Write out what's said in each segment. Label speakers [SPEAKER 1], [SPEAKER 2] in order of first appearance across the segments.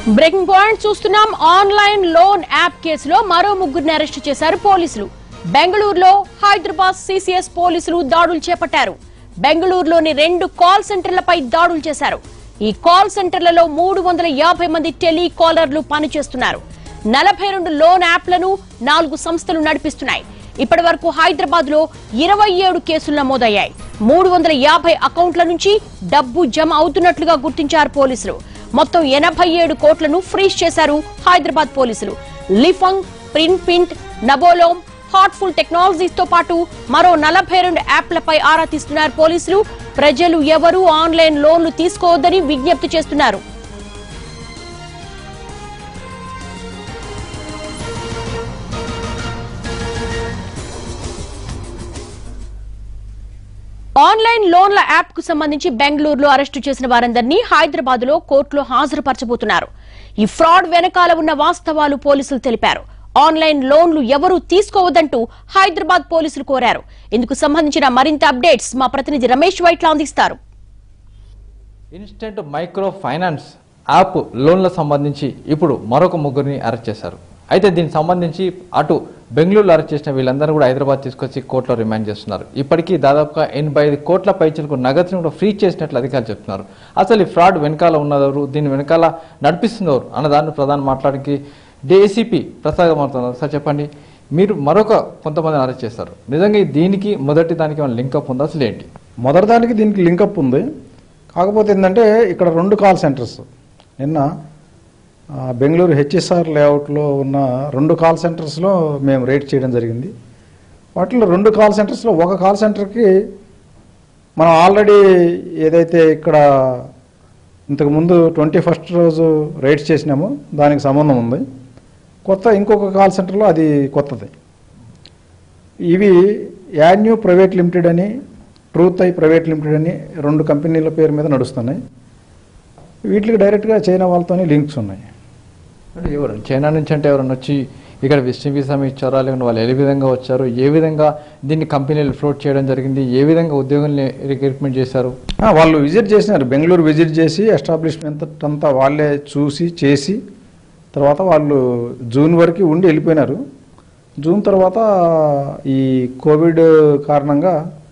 [SPEAKER 1] breaking point చూస్తున్నాం online loan app కేసులో మరో ముగ్గురిని అరెస్టు చేశారు పోలీసులు బెంగళూరులో హైదరాబాద్ సిసిఎస్ పోలీసులు దాడులు చేపట్టారు బెంగళూరులోని రెండు కాల్ సెంటర్లపై దాడులు చేశారు ఈ కాల్ సెంటర్లలో మూడు వందల యాభై మంది టెలికాలర్లు పనిచేస్తున్నారు నలభై రెండు లోన్ యాప్లను నాలుగు సంస్థలు నడిపిస్తున్నాయి ఇప్పటి వరకు హైదరాబాద్ లో ఇరవై ఏడు కేసులు నమోదయ్యాయి మూడు వందల యాభై అకౌంట్ల నుంచి డబ్బు జమ అవుతున్నట్లుగా గుర్తించారు పోలీసులు మొత్తం ఎనభై ఏడు కోట్లను ఫ్రీజ్ చేశారు హైదరాబాద్ పోలీసులు లిఫంగ్ ప్రింట్ పింట్ నబోలోమ్ హార్ట్ఫుల్ టెక్నాలజీస్ తో పాటు మరో నలభై రెండు యాప్లపై ఆరా తీస్తున్నారు పోలీసులు ప్రజలు ఎవరూ ఆన్లైన్ లోన్లు తీసుకోవద్దని విజ్ఞప్తి చేస్తున్నారు ఆన్లైన్ లోన్ల యాప్ కు సంబంధించి బెంగళూరులో అరెస్టు చేసిన వారందరినీ హైదరాబాద్ లో కోర్టులో హాజరుపరచబోతున్నారు ఈ ఫ్రాడ్ వెనకాల ఉన్న వాస్తవాలు పోలీసులు తెలిపారు ఆన్లైన్ లోన్లు ఎవరూ తీసుకోవద్దంటూ హైదరాబాద్ పోలీసులు కోరారు ఇందుకు సంబంధించిన మరింత అప్డేట్స్ మా ప్రతినిధి రమేష్ వైట్ల అందిస్తారు
[SPEAKER 2] ఇన్స్టెంట్ మైక్రో ఫైనాన్స్ యాప్ లోన్ల సంబంధించి ఇప్పుడు మరొక ముగ్గురిని అరెస్ట్ చేశారు అయితే దీనికి సంబంధించి అటు బెంగళూరులో అరెస్ట్ చేసిన వీళ్ళందరూ కూడా హైదరాబాద్ తీసుకొచ్చి కోర్టులో రిమాండ్ చేస్తున్నారు ఇప్పటికీ దాదాపుగా ఎనభై ఐదు కోట్ల పైచలకు నగదును కూడా ఫ్రీ చేసినట్లు అధికారులు చెప్తున్నారు అసలు ఈ ఫ్రాడ్ వెనకాల ఉన్నదెవరు దీని వెనకాల నడిపిస్తున్నవారు అన్న దాన్ని ప్రధాన మాట్లాడానికి డిఏసీపీ ప్రసాద్ మాట్లాడుతున్నారు సార్ చెప్పండి మీరు మరొక కొంతమందిని అరెస్ట్ చేస్తారు నిజంగా ఈ దీనికి మొదటి దానికి ఏమైనా లింకప్ ఉందా అసలు ఏంటి
[SPEAKER 3] మొదటి దానికి దీనికి లింకప్ ఉంది కాకపోతే ఏంటంటే ఇక్కడ రెండు కాల్ సెంటర్స్ నిన్న ఆ, బెంగళూరు హెచ్ఎస్ఆర్ లేఅవుట్లో ఉన్న రెండు కాల్ సెంటర్స్లో మేము రేట్ చేయడం జరిగింది వాటిలో రెండు కాల్ సెంటర్స్లో ఒక కాల్ సెంటర్కి మనం ఆల్రెడీ ఏదైతే ఇక్కడ ఇంతకుముందు ట్వంటీ ఫస్ట్ రోజు రేట్స్ చేసినామో దానికి సంబంధం ఉంది కొత్త ఇంకొక కాల్ సెంటర్లో అది కొత్తది ఇవి యాన్యూ ప్రైవేట్ లిమిటెడ్ అని ట్రూత్ ఐ ప్రైవేట్ లిమిటెడ్ అని రెండు కంపెనీల పేరు మీద నడుస్తున్నాయి వీటికి డైరెక్ట్గా చైనా వాళ్ళతోనే లింక్స్ ఉన్నాయి
[SPEAKER 2] అంటే ఎవరు చైనా నుంచి అంటే ఎవరైనా వచ్చి ఇక్కడ విస్టింగ్ వీసా ఇచ్చారా లేకుంటే వాళ్ళు ఏ విధంగా వచ్చారు ఏ విధంగా దీన్ని కంపెనీలు ఫ్లోట్ చేయడం జరిగింది ఏ విధంగా ఉద్యోగుల్ని రిక్రూట్మెంట్ చేశారు
[SPEAKER 3] ఆ, వాళ్ళు విజిట్ చేసినారు బెంగళూరు విజిట్ చేసి ఎస్టాబ్లిష్మెంట్ అంతా వాళ్ళే చూసి చేసి తర్వాత వాళ్ళు జూన్ వరకు ఉండి వెళ్ళిపోయినారు జూన్ తర్వాత ఈ కోవిడ్ కారణంగా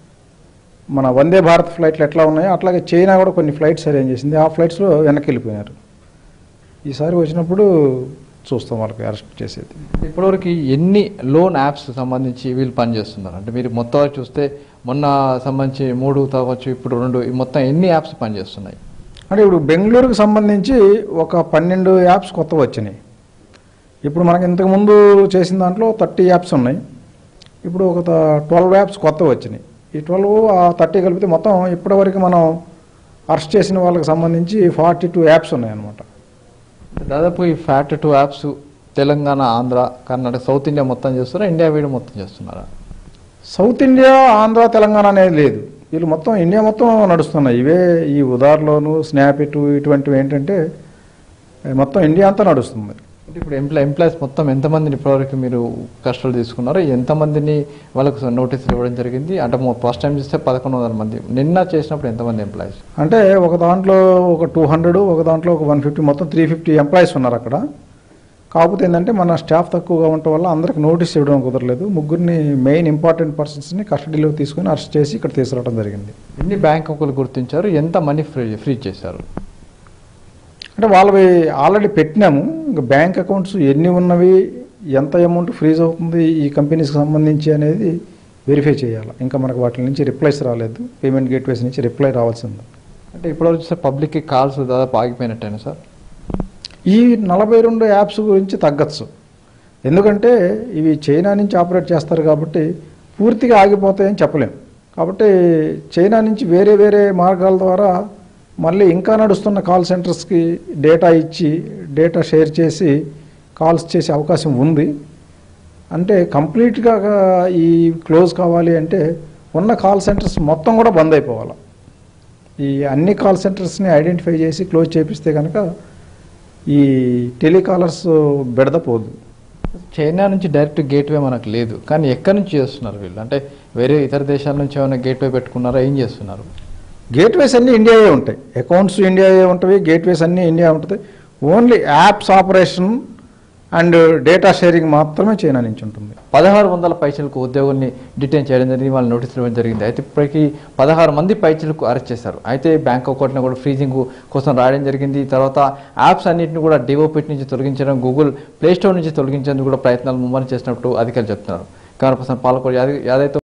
[SPEAKER 3] మన వందే భారత్ ఫ్లైట్లు ఎట్లా ఉన్నాయో అట్లాగే చైనా కూడా కొన్ని ఫ్లైట్స్ అరేంజ్ చేసింది ఆ ఫ్లైట్స్లో వెనక్కి వెళ్ళిపోయినారు ఈసారి వచ్చినప్పుడు చూస్తాం వాళ్ళకి అరెస్ట్ చేసేది
[SPEAKER 2] ఇప్పటివరకు ఎన్ని లోన్ యాప్స్ సంబంధించి వీళ్ళు పనిచేస్తున్నారు అంటే మీరు మొత్తం చూస్తే మొన్న సంబంధించి మూడు కావచ్చు ఇప్పుడు రెండు ఈ మొత్తం ఎన్ని యాప్స్ పనిచేస్తున్నాయి
[SPEAKER 3] అంటే ఇప్పుడు బెంగళూరుకు సంబంధించి ఒక పన్నెండు యాప్స్ కొత్త వచ్చినాయి ఇప్పుడు మనకి ఇంతకుముందు చేసిన దాంట్లో థర్టీ యాప్స్ ఉన్నాయి ఇప్పుడు ఒక ట్వెల్వ్ యాప్స్ కొత్త వచ్చినాయి ఈ ట్వెల్వ్ ఆ థర్టీ కలిపితే మొత్తం ఇప్పటివరకు మనం అరెస్ట్ చేసిన వాళ్ళకి సంబంధించి ఫార్టీ టూ యాప్స్ ఉన్నాయి అనమాట
[SPEAKER 2] దాదాపు ఈ ఫ్యాట్ two apps Telangana Andhra Karnataka south India మొత్తం చేస్తున్నారా ఇండియా వీడియో మొత్తం చేస్తున్నారా
[SPEAKER 3] సౌత్ ఇండియా ఆంధ్ర తెలంగాణ అనేది లేదు వీళ్ళు మొత్తం ఇండియా మొత్తం నడుస్తున్నాయి ఇవే ఈ ఉదార్లోను స్నాపిట్ ఇటువంటివి ఏంటంటే మొత్తం ఇండియా అంతా నడుస్తుంది
[SPEAKER 2] అంటే ఇప్పుడు ఎంప్లాయ్ ఎంప్లాయీస్ మొత్తం ఎంతమందిని ఇప్పటివరకు మీరు కష్టాలు తీసుకున్నారో ఎంతమందిని వాళ్ళకు నోటీసులు ఇవ్వడం జరిగింది అంటే ఫస్ట్ టైం చూస్తే పదకొండు వందల మంది నిన్న చేసినప్పుడు ఎంతమంది ఎంప్లాయీస్
[SPEAKER 3] అంటే ఒక దాంట్లో ఒక టూ హండ్రెడ్ ఒక దాంట్లో ఒక వన్ ఫిఫ్టీ మొత్తం త్రీ ఫిఫ్టీ ఎంప్లాయీస్ ఉన్నారు అక్కడ కాకపోతే ఏంటంటే మన స్టాఫ్ తక్కువగా ఉండటం వల్ల అందరికి నోటీస్ ఇవ్వడం కుదరలేదు ముగ్గురిని మెయిన్ ఇంపార్టెంట్ పర్సన్స్ని కస్టడీలోకి తీసుకొని అరెస్ట్ చేసి ఇక్కడ తీసుకురావడం జరిగింది
[SPEAKER 2] ఎన్ని బ్యాంక్ అకౌంట్లు గుర్తించారు ఎంత మనీ ఫ్రీ ఫ్రీ చేశారు
[SPEAKER 3] అంటే వాళ్ళవి ఆల్రెడీ పెట్టినాము ఇంకా బ్యాంక్ అకౌంట్స్ ఎన్ని ఉన్నవి ఎంత అమౌంట్ ఫ్రీజ్ అవుతుంది ఈ కంపెనీస్కి సంబంధించి అనేది వెరిఫై చేయాలి ఇంకా మనకు వాటి నుంచి రిప్లైస్ రాలేదు పేమెంట్ గేట్వేస్ నుంచి రిప్లై రావాల్సింది
[SPEAKER 2] అంటే ఇప్పటివరకు చూస్తే పబ్లిక్కి కాల్స్ దాదాపు ఆగిపోయినట్టేనా సార్
[SPEAKER 3] ఈ నలభై రెండు యాప్స్ గురించి తగ్గచ్చు ఎందుకంటే ఇవి చైనా నుంచి ఆపరేట్ చేస్తారు కాబట్టి పూర్తిగా ఆగిపోతాయని చెప్పలేం కాబట్టి చైనా నుంచి వేరే వేరే మార్గాల ద్వారా మళ్ళీ ఇంకా నడుస్తున్న కాల్ సెంటర్స్కి డేటా ఇచ్చి డేటా షేర్ చేసి కాల్స్ చేసే అవకాశం ఉంది అంటే కంప్లీట్గా ఈ క్లోజ్ కావాలి అంటే ఉన్న కాల్ సెంటర్స్ మొత్తం కూడా బంద్ అయిపోవాలి ఈ అన్ని కాల్ సెంటర్స్ని ఐడెంటిఫై చేసి క్లోజ్ చేపిస్తే కనుక ఈ టెలికాలర్స్ బెడద పోదు
[SPEAKER 2] చైనా నుంచి డైరెక్ట్ గేట్వే మనకు లేదు కానీ ఎక్కడి నుంచి చేస్తున్నారు వీళ్ళు అంటే వేరే ఇతర దేశాల నుంచి ఏమైనా గేట్వే పెట్టుకున్నారా ఏం చేస్తున్నారు
[SPEAKER 3] గేట్వేస్ అన్నీ ఇండియాయే ఉంటాయి అకౌంట్స్ ఇండియాయే ఉంటాయి గేట్వేస్ అన్నీ ఇండియా ఉంటుంది only apps operation and data sharing మాత్రమే చైనా నుంచి ఉంటుంది
[SPEAKER 2] పదహారు వందల పైసలకు ఉద్యోగుల్ని డిటైన్ చేయడం జరిగింది వాళ్ళు నోటీసులు ఇవ్వడం జరిగింది అయితే ఇప్పటికీ పదహారు మంది పైసలకు అరెస్ట్ చేశారు అయితే బ్యాంక్ అకౌంట్ని కూడా ఫ్రీజింగ్ కోసం రాయడం జరిగింది తర్వాత యాప్స్ అన్నింటిని కూడా డివోపిట్ నుంచి తొలగించడం గూగుల్ ప్లే స్టోర్ నుంచి తొలగించేందుకు కూడా ప్రయత్నాలు ముమ్మరం చేసినట్టు అధికారులు చెప్తున్నారు కెమెరా పర్సన్ పాలకోటి యాదవ్ యాదయ్తో